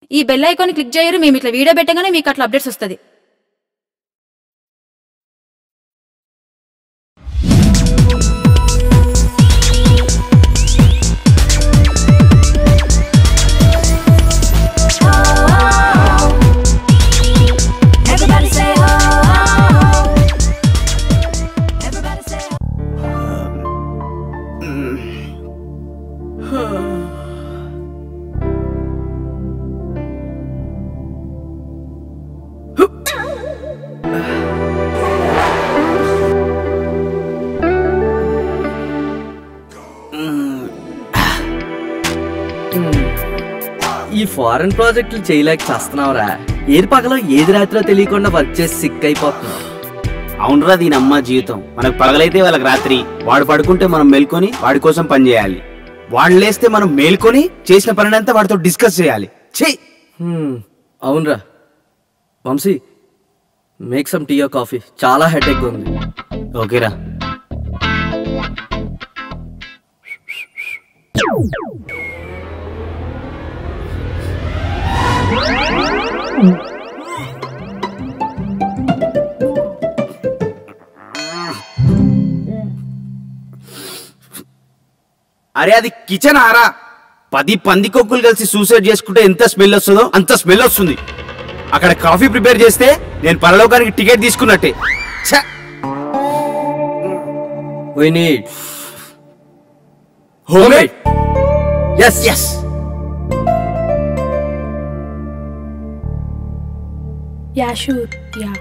ఈ bell icon click చేయరు మేము ఇట్లా వీడియో పెట్టగానే మీకు అట్లా అప్డేట్స్ వస్తుంది Everybody say oh. Everybody say oh. ఈ ఫారెన్ ప్రాజెక్టులు చేయలేక చేస్తున్నావురా ఏది పగలో ఏది రాత్రిలో తెలియకుండా వర్క్ చేసి సిక్ అయిపోతున్నావు అవునరా దీని అమ్మ జీవితం మనకు పగలైతే వాళ్ళకి రాత్రి వాడు పడుకుంటే మనం మేల్కొని వాడి కోసం పని చేయాలి వాడు లేస్తే మనం మేల్కొని చేసిన పని అంతా వాడితో డిస్కస్ చేయాలి చెయ్ హ్మ్, అవునరా Vamshi make some tea coffee చాలా హెడేక్ ఉంది ఓకేరా అరే అది కిచెన్ ఆరా పది పందికొక్కులు కలిసి సూసైడ్ చేసుకుంటే ఎంత స్మెల్ వస్తుందో అంత స్మెల్ వస్తుంది అక్కడ కాఫీ ప్రిపేర్ చేస్తే నేను పరలోకానికి టికెట్ తీసుకున్నట్టే ఛ! We need Homemade? Yes yes Yeah, sure. Yeah.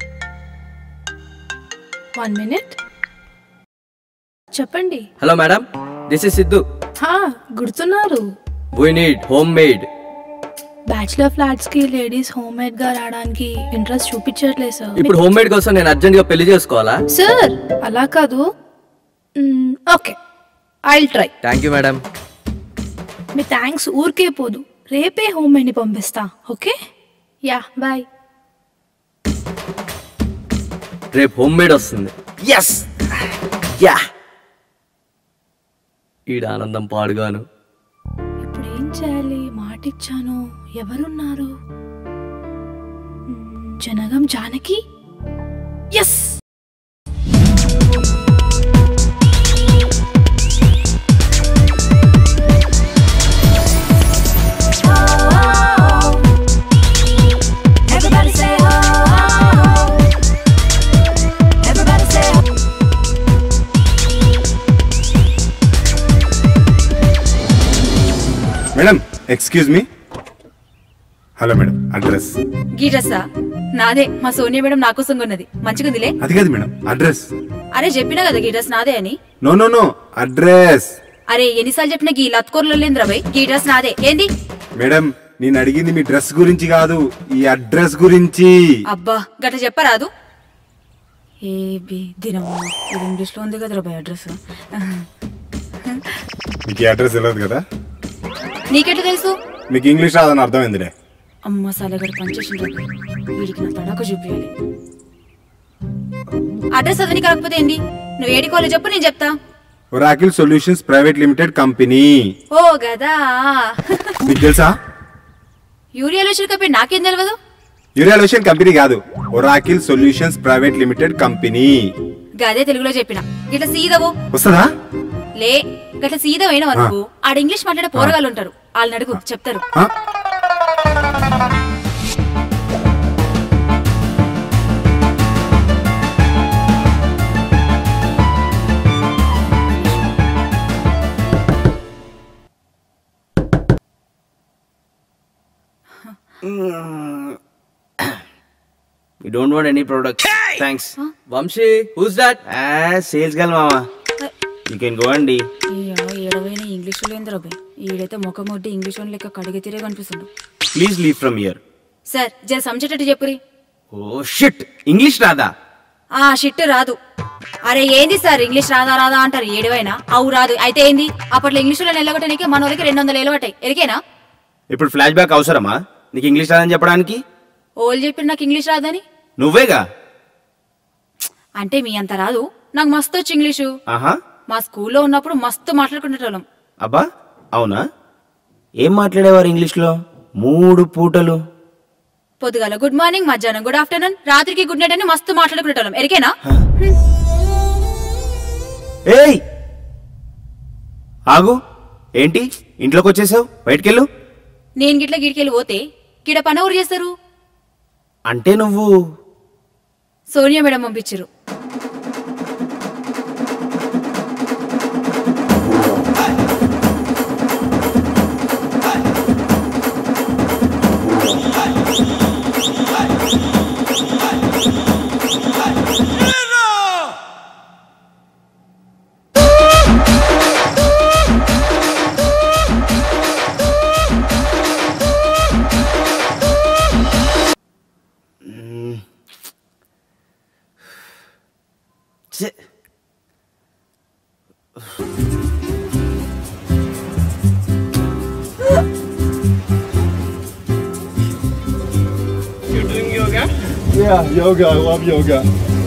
One minute. చెప్పండి hello madam this is Siddhu హా గుర్తున్నారు we need homemade bachelor flats కి లేడీస్ హోమ్ మేడ్ గా రావడానికి ఇంట్రెస్ట్ చూపించట్లేదు సార్ ఇప్పుడు హోమ్ మేడ్ కోసం నేను అర్జెంట్ గా పెళ్లి చేసుకోవాలా సార్ అలా కాదు okay I try thank you madam మీ థ్యాంక్స్ ఊరికే పోదు రేపే హోమ్ మేడ్ని పంపిస్తా ఓకే యా బాయ్ రేపు హోమ్ మేడ్ వస్తుంది ఎస్ యా ఈడ ఆనందం పాడుగాను ఇప్పుడు ఏం చేయాలి మాట ఇచ్చాను ఎవరున్నారు మ్మ్, Janagam Janaki yes Everybody say oh. Everybody say oh. Madam excuse me hello madam address గీ డ్రెస్సా నాదే మా సోనియా మేడం నా కోసం కొన్నది మంచిగుందిలే అది కాదు మేడం అడ్రస్ అరే చెప్పినా కదా గీ డ్రెస్ నాదే అని నో నో నో అడ్రస్ అరే ఎన్నిసార్లు చెప్పినా గీ లత్కూరలో లేదురా భయ్ గీ డ్రెస్ నాదే ఏంది మేడం నేను అడిగింది మీ డ్రెస్ గురించి కాదు ఈ అడ్రస్ గురించి అబ్బా గట్ల చెప్పరాదు ఏ బి దినమ్మ ఇది ఇంగ్లీష్ లో ఉంది కదరా భయ్ అడ్రస్ మీకు ఈ అడ్రస్ తెలియదు కదా నీకెట్లా తెలుసు మీకు ఇంగ్లీష్ రాదని అర్థమైందిలే అమ్మ సాలగారు పనిచేసిండు వీడికి నా తడాక చూపించాలి అడ్రస్ అతని కాకపోతే ఏంది నువ్వు ఏడి కాలేజ్ చెప్పు నేను చెప్తా Oracle solutions private limited company ఓ గదా మీకు తెలుసా యూరియా లోషన్ కప్పి నాకేం తెలియదు యూరియాలోషన్ కంపెనీ కాదు Oracle solutions private limited company గదే తెలుగులో చెప్పిన ఇట్లా సీదవు వస్తుందా లే గట్ల సీదా అయిన వరకు ఆడ ఇంగ్లీష్ మాట్లాడే పోరగాళ్ళు ఉంటారు వాళ్ళని అడుగు చెప్తారు ఆ? You don't want any product thanks Vamshi who's that sales girl మామా యూ కెన్ గో అండి ఏడవైన ఇంగ్లీష్ లో ఏందిరా భయ్ ఈడైతే ముఖం మొడ్డి ఇంగ్లీష్ లో లెక్క కడిగి తిరే కనిపిస్తుండు please leave from here sir జర సంచేటట్టు చెప్పురి ఓ షిట్ ఇంగ్లీష్ రాదా ఆ షిట్ రాదు అరే ఏంది సార్ ఇంగ్లీష్ రాదా రాదా అంటారు ఏడువైనా అవు రాదు అయితే ఏంది అప్పట్లో ఇంగ్లీష్ లో నిలగొట్టడానికి మన వాళ్ళకి రెండు వందలు ఎలవటాయి ఎరికేనా ఇప్పుడు ఫ్లాష్ బ్యాక్ అవసరమా నీకు ఇంగ్లీష్ రాదని చెప్పడానికి ఓళ్ళు చెప్పారు నాకు ఇంగ్లీష్ రాదని నువ్వేగా అంటే మీ అంత రాదు నాకు మస్తు వచ్చి ఇంగ్లీషు ఆహా మా స్కూల్లో ఉన్నప్పుడు మస్తు మాట్లాడుకునేటోళ్ళం అబ్బా అవునా ఏం మాట్లాడేవారు ఇంగ్లీష్లో మూడు పూటలు పొద్దుగాల గుడ్ మార్నింగ్ మధ్యాహ్నం గుడ్ ఆఫ్టర్నూన్ రాత్రికి గుడ్ నైట్ అని మస్తు మాట్లాడుకునేటోళ్ళం ఎరికేనా ఏయ్ ఆగు ఏంటి ఇంట్లోకి వచ్చేసావు బయటికెళ్ళు నేను గిట్ల గిడికెళ్ళి పోతే గిడ పని ఎవరు చేస్తారు అంటే నువ్వు సోనియా మేడం పంపించారు ఛే. Yeah, yoga. I love yoga.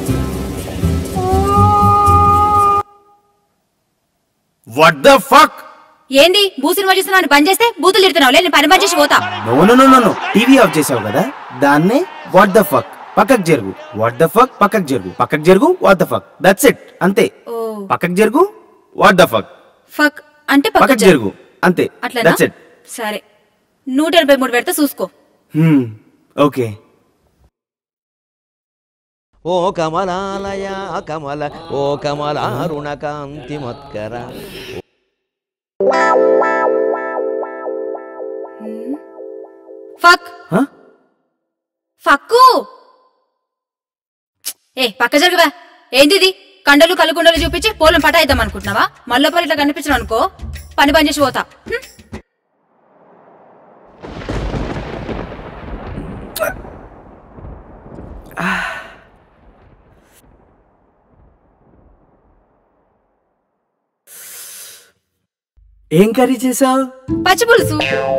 What the fuck ఏంది భూ సినిమా చూస్తున్నావు బంద్ చేస్తే బూతులు తిడుతున్నావు నేను పని బంద్ చేసి పోతా no no no no no TV off చేసావు కదా దాన్నే వాట్ ద ఫక్ పక్కకు జరుగు వాట్ ద ఫక్ పక్కకు జరుగు పక్కకు జరుగు what the fuck that's it అంతే ఓ పక్కకు జరుగు వాట్ ద ఫక్ ఫక్ అంటే పక్క పక్కకు జరుగు అంతే అట్లనా దట్స్ ఇట్ సరే నూట ఎనభై మూడు పెడితే చూసుకో ఓకే ఓ కమలాలయ కమల ఓ కమలారుణ కాంతిమత్కర ఫక్ Huh? ఫక్కు ఏ పక్క జరుగువా ఏంది ఇది కండలు కలుకుండలు చూపించి పోలం పటాయిద్దాం అనుకుంటున్నావా మళ్ళీ ఇట్లా కనిపించడం అనుకో పని పని చేసి పోతా హ్మ్. ఏం కర్రీ చేసావు పచ్చి పులుసు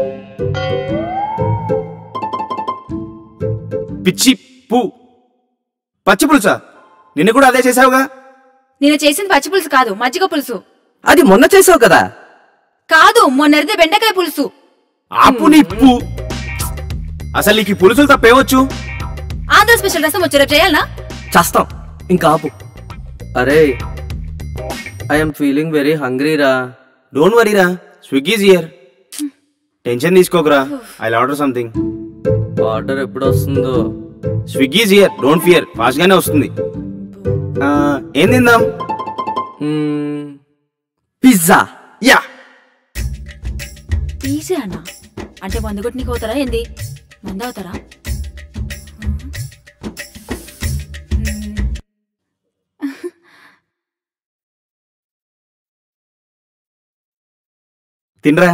పిచ్చి పూ పచ్చి పులుసా నిన్ను కూడా అదే చేసావుగా నేను చేసింది పచ్చి పులుసు కాదు మజ్జిగ పులుసు అది మొన్న చేసావు కదా కాదు మొన్నరిదే బెండకాయ పులుసు ఆపు నీ పూ అసలు నీకు ఈ పులుసులు తప్పేవచ్చు ఆంధ్ర స్పెషల్ రసం వచ్చి రేపు చేయాలనా చేస్తాం ఇంకా ఆపు అరే ఐఎమ్ ఫీలింగ్ వెరీ హంగ్రీ రా డోంట్ వరీరా స్విగ్గీస్ ఇయర్ టెన్షన్ తీసుకోకరా ఐ ఆర్డర్ సంథింగ్ ఆర్డర్ ఎప్పుడు వస్తుందో Swiggy's here don't fear fast గానే వస్తుంది ఆ, ఏం తిందాం పిజ్జా యా ఈజీ అన్న అంటే మందు కొట్టి నీకు అవుతారా ఏంది మందు అవుతారా తినరా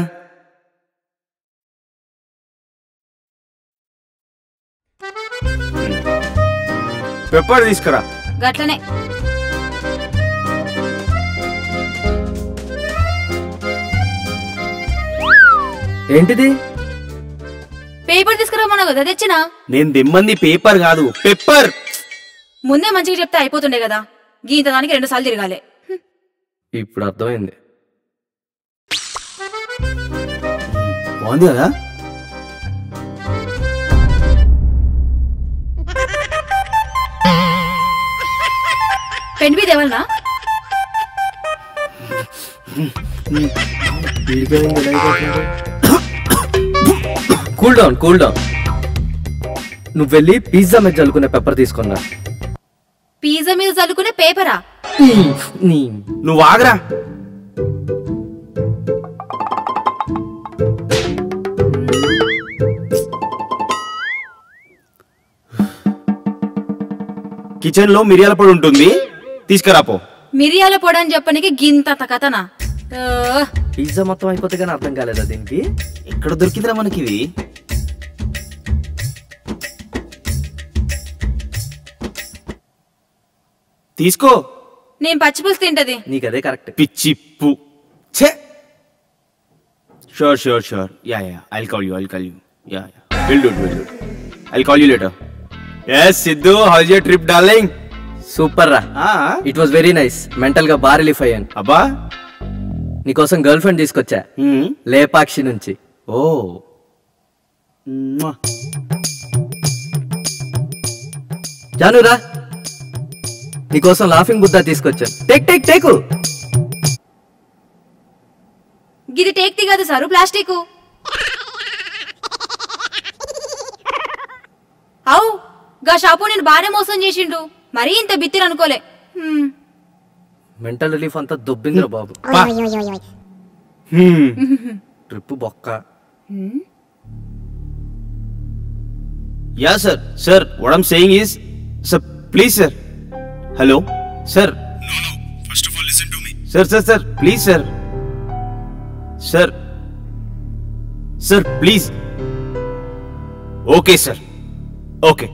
పెప్పర్ తీసుకురా గట్లనే ఏంటిది పేపర్ తీసుకురామన్నావు కదా తెచ్చినా నేను దిమ్మంది పేపర్ కాదు పెప్పర్ ముందే మంచిగా చెప్తే అయిపోతుండే కదా గీంత దానికి రెండు సార్లు తిరగాలి ఇప్పుడు అర్థమైంది బాగుంది కదా పెన్ మీద ఎవరన్నా కూల్ డౌన్ కూల్ డౌన్ నువ్వు వెళ్ళి పిజ్జా మీద చల్లుకునే పెప్పర్ తీసుకున్నా పిజ్జా మీద చల్లుకునే పేపరా నీ నువ్వు ఆగరా కిచెన్ లో మిరియాల పొడి ఉంటుంది తీసుకురాపో మిరియాల పొడి అని చెప్పనికి గింత కథనా ఆ, పిజ్జా మొత్తం అయిపోతే కానీ అర్థం కాలేదా దీనికి ఎక్కడ దొరికిందిరా మనకి ఇది తీసుకో నేను పచ్చి పులుసు తింటది నీకు అదే కరెక్ట్ పిచ్చిప్పు ఛే sure sure sure ya ya I call you I call you ya ya will do will do I call you later yes Siddhu how's your trip darling super రా it was very nice mental గా బాగా relief అయ్యాను అబ్బా నీకోసం girl friend తీసుకొచ్చా హ్మ్. లేపాక్షి నుంచి ఓ జానురా నీకోసం లాఫింగ్ బుద్ధ తీసుకొచ్చాను టేక్ టేక్ టేకు గిది టేక్తి కాదు సారు ప్లాస్టిక్ అవు గా షాపు నేను బాగానే మోసం చేసిండు మరీ ఇంత బిత్తిరి అనుకోలే హ్మ్. మెంటల్ రిలీఫ్ అంతా దొబ్బిందిరా బాబు హ్మ్. ట్రిప్ బొక్క ya sir sir what I'm saying is sir please sir hello sir first of all listen to me sir sir sir please sir sir sir please okay sir okay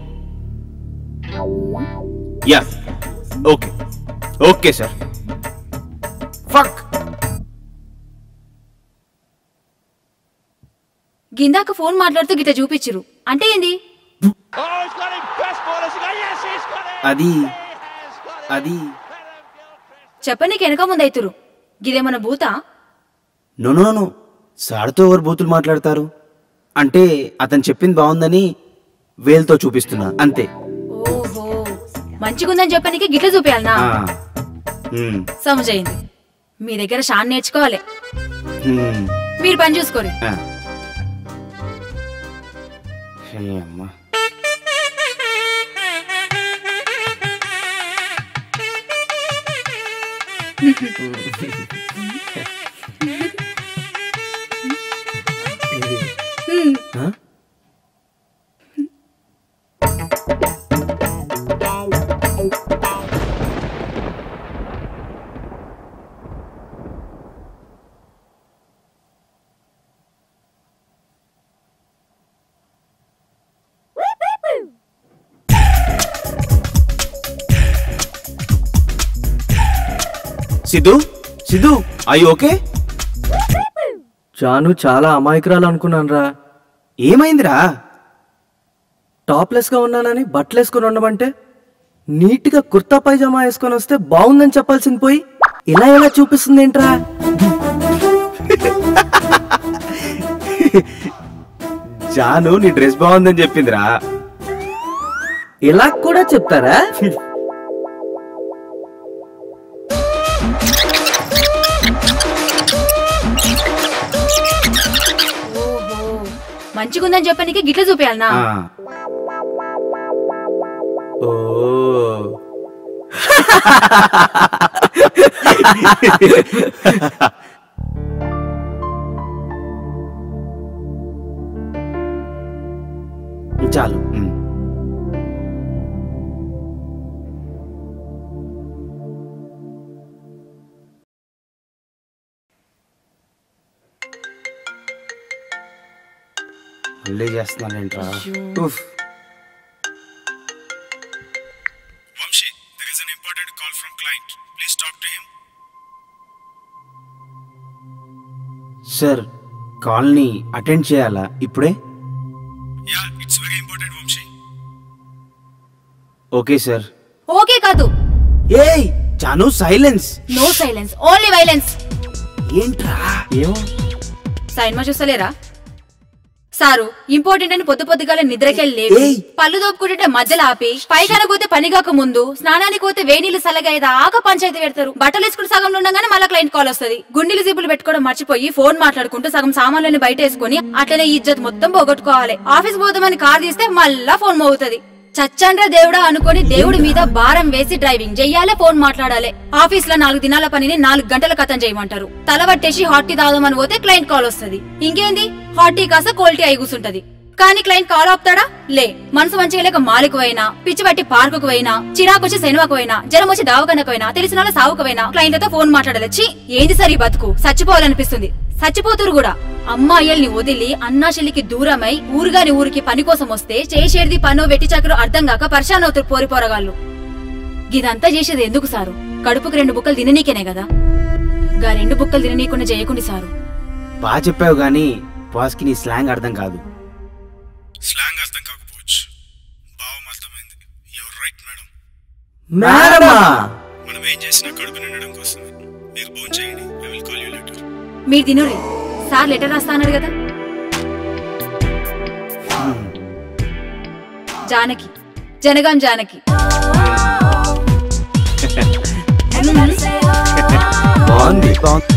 ya okay okay sir fuck గిందాక phone మాట్లాడుతూ గిట్ట చూపించిరు అంటే ఏంది అది అది చెప్పనీకి వెనక ముందు అవుతురు గిదేమన్నా భూతా నో నో నో సార్తో ఎవరు బూతులు మాట్లాడతారు అంటే అతను చెప్పింది బాగుందని వేలుతో చూపిస్తున్నా అంతే ఓహో మంచిగుందని చెప్పనీకి గిట్ల చూపించాలనా ఆ. హ్మ్. సమజైంది మీ దగ్గర షాన్ నేర్చుకోవాలి హ్మ్. మీరు పని చూసుకోరు ఆ. ఏ అమ్మా సిద్ధు సిద్ధు ఐ ఓకే జాను చాలా అమాయకురాలు అనుకున్నాను రా ఏమైందిరా టాప్లెస్ గా ఉన్నానని బట్టలు వేసుకొని ఉండమంటే నీట్ గా కుర్తా పైజామా వేసుకొని వస్తే బాగుందని చెప్పాల్సింది పోయి ఇలా ఎలా చూపిస్తుంది ఏంట్రా జాను నీ డ్రెస్ బాగుందని చెప్పిందిరా ఇలా కూడా చెప్తారా ఓహో మంచిగుందని చెప్పనీకి గిట్ల చూపించాలనా ఆ. ఓ చాలు ఉమ్. మళ్ళీ చేస్తున్నాను ఏంట్రా ఉఫ్. Vamshi there is an important call from client please talk to him sir కాల్ని అటెండ్ చేయాలా ఇప్పుడే yeah it's very important Vamshi okay sir okay కాదు ఏయ్ చాను silence no silence only violence ఏంట్రా ఏమో సైన్మా చూస్తలేరా సారు ఇంపార్టెంట్ అని పొద్దు పొద్దుగాల నిద్రకెళ్ళి లేవి ఏయ్. పళ్ళు దోపుకుంటే మధ్యలో ఆపి పైకాన పోతే పని కాక ముందు స్నానానికి పోతే వేనీళ్ళు సలగా ఆక పంచాయతీ పెడతారు బట్టలు వేసుకుని సగం ఉండగానే మళ్ళీ క్లయింట్ కాల్ వస్తది గుండెలు జిబ్బులు పెట్టుకోవడం మర్చిపోయి ఫోన్ మాట్లాడుకుంటూ సగం సామాన్లని బయట వేసుకుని అట్లనే ఈ ఇజ్జత్ మొత్తం పోగొట్టుకోవాలి ఆఫీస్ పోదామని కార్ తీస్తే మళ్ళా ఫోన్ మోగుతది చచ్చండ్ర దేవుడా అనుకొని దేవుడి మీద భారం వేసి డ్రైవింగ్ చెయ్యాలే ఫోన్ మాట్లాడాలి ఆఫీస్ లో నాలుగు దినాల పనిని నాలుగు గంటల కథం చేయమంటారు తల పట్టేసి హాట్ టీ తాగుదామని పోతే క్లయింట్ కాల్ వస్తది ఇంకేంది హాట్ టీ కాస్త క్వాలిటీ అయి కూర్చుంటది కానీ క్లయింట్ కాల్ ఆపుతాడా లే మనసు మంచిగా లేక మాలికు పోయినా పిచ్చి పట్టి పార్కుకు పోయినా చిరాకొచ్చి సినిమాకు పోయినా జ్వరం వచ్చి దావకనకు పోయినా తెలిసిన వాళ్ళ సావుకు పోయినా క్లయింట్లతో ఫోన్ మాట్లాడలొచ్చి ఏంది సరి బతుకు చచ్చిపోవాలనిపిస్తుంది చచ్చిపోతురు కూడా అమ్మాయిల్ని వదిలి అన్నా చెల్లికి దూరమై ఊరుగాని ఊరికి పని కోసం వస్తే చేసేది పనో వెట్టి చక్రం అర్థం కాక పరిశాన్ అవుతారు పోరి పోరగాళ్ళు గిదంతా చేసేది ఎందుకు సారు కడుపుకు రెండు బుక్కలు తిననీకేనే కదా గా రెండు బుక్కలు తిననీయకుండా చేయకుండి సారు బాగా చెప్పావు కానీ బాస్కి నీ స్లాంగ్ అర్థం కాదు స్లాంగ్ అర్థం కాకపోవచ్చు భావం అర్థమైంది యువర్ రైట్ మేడం మేడమా మనం ఏం చేసినా కడుపు నిండడం కోసమే మీరు ఫోన్ చేయండి I will call you later మీరు తినురి సార్ లెటర్ రాస్తా అన్నాడు కదా Janaki Jangaon Janaki Everybody say oh. బాగుంది